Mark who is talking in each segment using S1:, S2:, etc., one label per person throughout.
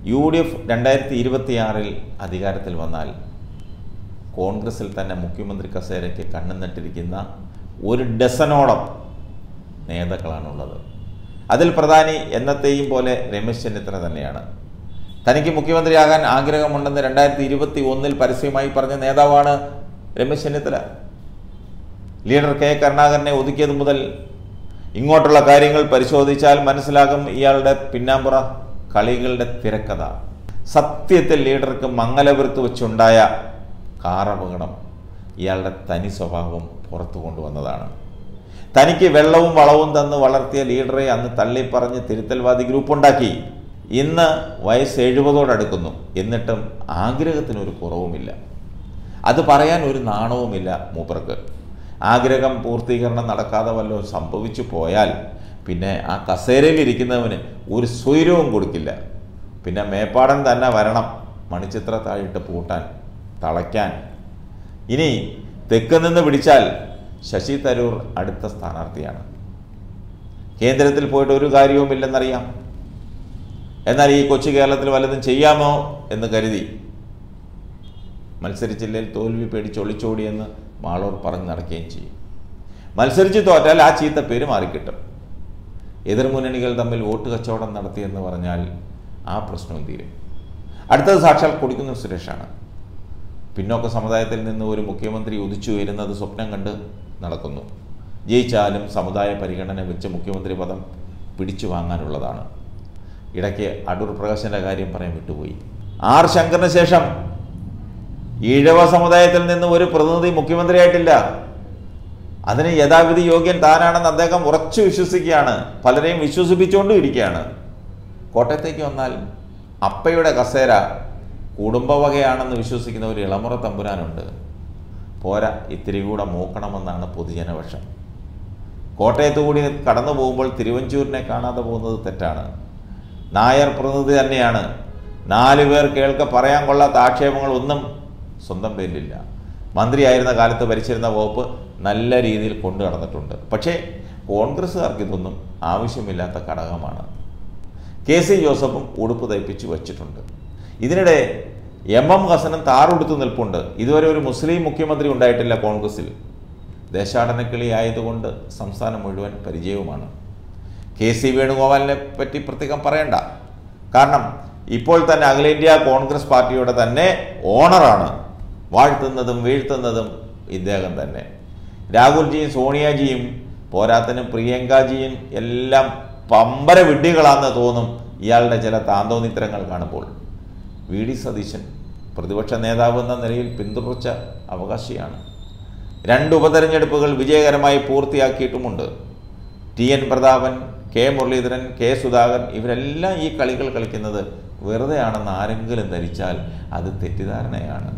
S1: U D F രണ്ടായിരത്തി ഇരുപത്തിയാറിൽ അധികാരത്തിൽ വന്നാൽ കോൺഗ്രസിൽ തന്നെ മുഖ്യമന്ത്രി കസേരയ്ക്ക് കണ്ണു നട്ടിരിക്കുന്ന ഒരു ഡസനോളം നേതാക്കളാണുള്ളത് അതിൽ പ്രധാനി എന്നത്തെയും പോലെ രമേശ് ചെന്നിത്തല തന്നെയാണ് തനിക്ക് മുഖ്യമന്ത്രിയാകാൻ ആഗ്രഹമുണ്ടെന്ന് രണ്ടായിരത്തി ഇരുപത്തി ഒന്നിൽ പരസ്യമായി പറഞ്ഞ നേതാവാണ് രമേശ് ചെന്നിത്തല ലീഡർ കെ കരുണാകരനെ ഒതുക്കിയത് മുതൽ ഇങ്ങോട്ടുള്ള കാര്യങ്ങൾ പരിശോധിച്ചാൽ മനസ്സിലാകും ഇയാളുടെ പിന്നാമ്പുറ കളികളുടെ തിരക്കഥ സത്യത്തിൽ ലീഡർക്ക് മംഗലപുരത്ത് വെച്ചുണ്ടായ കാറപകടം ഇയാളുടെ തനി സ്വഭാവം പുറത്തു കൊണ്ടുവന്നതാണ് തനിക്ക് വെള്ളവും വളവും തന്ന് വളർത്തിയ ലീഡറെ അന്ന് തള്ളിപ്പറഞ്ഞ് തിരുത്തൽവാദി ഗ്രൂപ്പ് ഉണ്ടാക്കി ഇന്ന് വയസ്സ് എഴുപതോടടുക്കുന്നു എന്നിട്ടും ആഗ്രഹത്തിനൊരു കുറവുമില്ല അത് പറയാൻ ഒരു നാണവുമില്ല മൂപ്പർക്ക് ആഗ്രഹം പൂർത്തീകരണം നടക്കാതെ വല്ലതും സംഭവിച്ചു പോയാൽ പിന്നെ ആ കസേരയിൽ ഇരിക്കുന്നവന് ഒരു സ്വൈരവും കൊടുക്കില്ല പിന്നെ മേപ്പാടൻ തന്നെ വരണം മണിച്ചിത്രത്താഴിട്ട് പൂട്ടാൻ തളയ്ക്കാൻ ഇനി തെക്ക് നിന്ന് പിടിച്ചാൽ ശശി തരൂർ അടുത്ത സ്ഥാനാർത്ഥിയാണ് കേന്ദ്രത്തിൽ പോയിട്ട് ഒരു കാര്യവുമില്ലെന്നറിയാം എന്നാൽ ഈ കൊച്ചു കേരളത്തിൽ വല്ലതും ചെയ്യാമോ എന്ന് കരുതി മത്സരിച്ചില്ലെങ്കിൽ തോൽവി പേടിച്ച് ഒളിച്ചോടിയെന്ന് മാളൂർ പറഞ്ഞ് നടക്കുകയും ചെയ്യും മത്സരിച്ച് തോറ്റാൽ ആ ചീത്ത പേര് മാറിക്കിട്ടും എതിർമുന്നണികൾ തമ്മിൽ വോട്ട് കച്ചവടം നടത്തിയെന്ന് പറഞ്ഞാൽ ആ പ്രശ്നവും തീരും അടുത്തത് സാക്ഷാൽ കൊടിക്കുന്നിൽ സുരേഷാണ് പിന്നോക്ക സമുദായത്തിൽ നിന്ന് ഒരു മുഖ്യമന്ത്രി ഉദിച്ചു വരുന്നത് സ്വപ്നം കണ്ട് നടക്കുന്നു ജയിച്ചാലും സമുദായ പരിഗണന വെച്ച് മുഖ്യമന്ത്രി പദം പിടിച്ചു വാങ്ങാനുള്ളതാണ് ഇടയ്ക്ക് അടൂർ പ്രകാശിൻ്റെ കാര്യം പറയാൻ വിട്ടുപോയി ആർ ശങ്കറിന് ശേഷം ഈഴവ സമുദായത്തിൽ നിന്ന് ഒരു പ്രതിനിധി മുഖ്യമന്ത്രിയായിട്ടില്ല അതിന് യഥാവിധി യോഗ്യൻ താനാണെന്ന് അദ്ദേഹം ഉറച്ചു വിശ്വസിക്കുകയാണ് പലരെയും വിശ്വസിപ്പിച്ചുകൊണ്ടും ഇരിക്കുകയാണ് കോട്ടയത്തേക്ക് വന്നാൽ അപ്പയുടെ കസേര കുടുംബവകയാണെന്ന് വിശ്വസിക്കുന്ന ഒരു ഇളമുറ തമ്പുരാനുണ്ട് പോരാ ഇത്തിരി കൂടെ മൂക്കണമെന്നാണ് പൊതുജനപക്ഷം കോട്ടയത്ത് കൂടി കടന്നു പോകുമ്പോൾ തിരുവഞ്ചൂരിനെ കാണാതെ പോകുന്നത് തെറ്റാണ് നായർ പ്രതിനിധി തന്നെയാണ് നാല് പേർ കേൾക്ക പറയാൻ കൊള്ളാത്ത ആക്ഷേപങ്ങൾ ഒന്നും സ്വന്തം പേരിലില്ല മന്ത്രിയായിരുന്ന കാലത്ത് ഭരിച്ചിരുന്ന വകുപ്പ് നല്ല രീതിയിൽ കൊണ്ടു നടന്നിട്ടുണ്ട് പക്ഷേ കോൺഗ്രസ്സുകാർക്ക് ഇതൊന്നും ആവശ്യമില്ലാത്ത ഘടകമാണ് കെ സി ജോസഫും ഉടുപ്പ് തയ്പ്പിച്ച് വച്ചിട്ടുണ്ട് ഇതിനിടെ എം എം ഹസനും താറുടുത്ത് നിൽപ്പുണ്ട് ഇതുവരെ ഒരു മുസ്ലിം മുഖ്യമന്ത്രി ഉണ്ടായിട്ടില്ല കോൺഗ്രസിൽ ദേശാടനക്കിളി ആയതുകൊണ്ട് സംസ്ഥാനം മുഴുവൻ പരിചയവുമാണ് കെ സി വേണുഗോപാലിനെ പറ്റി പ്രത്യേകം പറയണ്ട കാരണം ഇപ്പോൾ തന്നെ അഖിലേന്ത്യാ കോൺഗ്രസ് പാർട്ടിയുടെ തന്നെ ഓണറാണ് വാഴ്ത്തുന്നതും വീഴ്ത്തുന്നതും ഇദ്ദേഹം തന്നെ രാഹുൽജിയും സോണിയാജിയും പോരാത്തനും പ്രിയങ്കാജിയും എല്ലാം പമ്പര വിഡ്ഢികളാണെന്ന് തോന്നും ഇയാളുടെ ചില താന്തോന്നിത്തരങ്ങൾ കാണുമ്പോൾ വി ഡി സതീശൻ പ്രതിപക്ഷ നേതാവ് എന്ന നിലയിൽ പിന്തുടർച്ച അവകാശിയാണ് രണ്ട് ഉപതെരഞ്ഞെടുപ്പുകൾ വിജയകരമായി പൂർത്തിയാക്കിയിട്ടുമുണ്ട് T N Prathapan K Muraleedharan K Sudhakaran ഇവരെല്ലാം ഈ കളികൾ കളിക്കുന്നത് വെറുതെയാണെന്ന് ആരെങ്കിലും ധരിച്ചാൽ അത് തെറ്റിദ്ധാരണയാണ്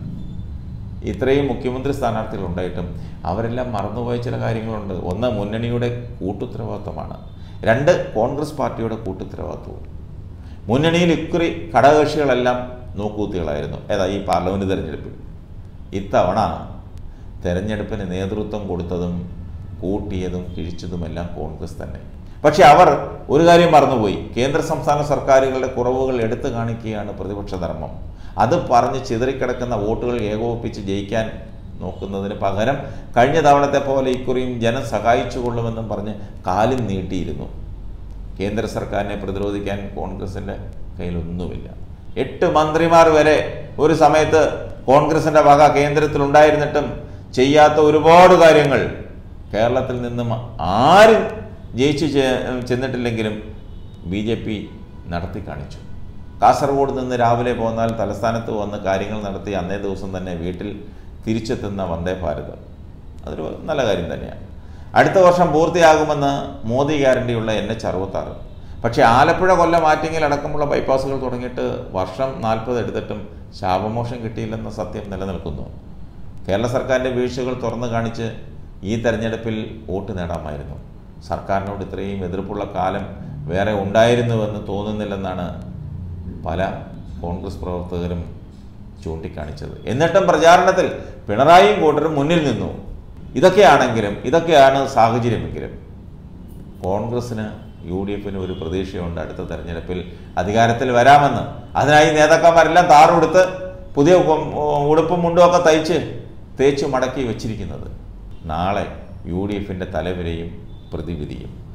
S1: ഇത്രയും മുഖ്യമന്ത്രി സ്ഥാനാർത്ഥികൾ ഉണ്ടായിട്ടും അവരെല്ലാം മറന്നുപോയ ചില കാര്യങ്ങളുണ്ട് ഒന്ന് മുന്നണിയുടെ കൂട്ടുത്തരവാദിത്വമാണ് രണ്ട് കോൺഗ്രസ് പാർട്ടിയുടെ കൂട്ടുത്തരവാദിത്വവും മുന്നണിയിൽ ഇക്കുറി ഘടകകക്ഷികളെല്ലാം നോക്കൂത്തികളായിരുന്നു ഏതാ ഈ പാർലമെൻറ്റ് തെരഞ്ഞെടുപ്പിൽ ഇത്തവണ തെരഞ്ഞെടുപ്പിന് നേതൃത്വം കൊടുത്തതും കൂട്ടിയതും കിഴിച്ചതുമെല്ലാം കോൺഗ്രസ് തന്നെ പക്ഷെ അവർ ഒരു കാര്യം മറന്നുപോയി കേന്ദ്ര സംസ്ഥാന സർക്കാരുകളുടെ കുറവുകൾ എടുത്തു കാണിക്കുകയാണ് പ്രതിപക്ഷ ധർമ്മം അത് പറഞ്ഞ് ചിതറിക്കിടക്കുന്ന വോട്ടുകൾ ഏകോപിപ്പിച്ച് ജയിക്കാൻ നോക്കുന്നതിന് പകരം കഴിഞ്ഞ തവണത്തെ പോലെ ഇക്കുറിയും ജനം സഹായിച്ചു കൊള്ളുമെന്നും പറഞ്ഞ് കാലും നീട്ടിയിരുന്നു കേന്ദ്ര സർക്കാരിനെ പ്രതിരോധിക്കാൻ കോൺഗ്രസിൻ്റെ കയ്യിലൊന്നുമില്ല എട്ട് മന്ത്രിമാർ വരെ ഒരു സമയത്ത് കോൺഗ്രസിൻ്റെ വക കേന്ദ്രത്തിലുണ്ടായിരുന്നിട്ടും ചെയ്യാത്ത ഒരുപാട് കാര്യങ്ങൾ കേരളത്തിൽ നിന്നും ആരും ജയിച്ചു ചെ- ചെന്നിട്ടില്ലെങ്കിലും ബി ജെ പി നടത്തി കാണിച്ചു കാസർഗോഡ് നിന്ന് രാവിലെ പോന്നാൽ തലസ്ഥാനത്ത് വന്ന് കാര്യങ്ങൾ നടത്തി അന്നേ ദിവസം തന്നെ വീട്ടിൽ തിരിച്ചെത്തുന്ന വന്ദേ ഭാരത് അതൊരു നല്ല കാര്യം തന്നെയാണ് അടുത്ത വർഷം പൂർത്തിയാകുമെന്ന് മോദി ഗ്യാരണ്ടിയുള്ള എൻ എച്ച് അറുപത്താറ് പക്ഷേ ആലപ്പുഴ കൊല്ലം ആറ്റിങ്ങൽ അടക്കമുള്ള ബൈപ്പാസുകൾ തുടങ്ങിയിട്ട് വർഷം നാൽപ്പത് എടുത്തിട്ടും ശാപമോഷം കിട്ടിയില്ലെന്ന സത്യം നിലനിൽക്കുന്നു കേരള സർക്കാരിൻ്റെ വീഴ്ചകൾ തുറന്നു കാണിച്ച് ഈ തെരഞ്ഞെടുപ്പിൽ വോട്ട് നേടാമായിരുന്നു സർക്കാരിനോട് ഇത്രയും എതിർപ്പുള്ള കാലം വേറെ ഉണ്ടായിരുന്നുവെന്ന് തോന്നുന്നില്ലെന്നാണ് പല കോൺഗ്രസ് പ്രവർത്തകരും ചൂണ്ടിക്കാണിച്ചത് എന്നിട്ടും പ്രചാരണത്തിൽ പിണറായിയും കൂട്ടരും മുന്നിൽ നിന്നു ഇതൊക്കെയാണെങ്കിലും ഇതൊക്കെയാണ് സാഹചര്യമെങ്കിലും കോൺഗ്രസ്സിന് യു ഡി എഫിന് ഒരു പ്രതീക്ഷയുണ്ട് അടുത്ത തെരഞ്ഞെടുപ്പിൽ അധികാരത്തിൽ വരാമെന്ന് അതിനായി നേതാക്കന്മാരെല്ലാം താറുകൊടുത്ത് പുതിയ ഉ- ഉടുപ്പും മുണ്ടും ഒക്കെ തയ്ച്ച് തേച്ച് മടക്കി വെച്ചിരിക്കുന്നത് നാളെ യു ഡി എഫിൻ്റെ തലവരെയും പ്രതിവിധിയും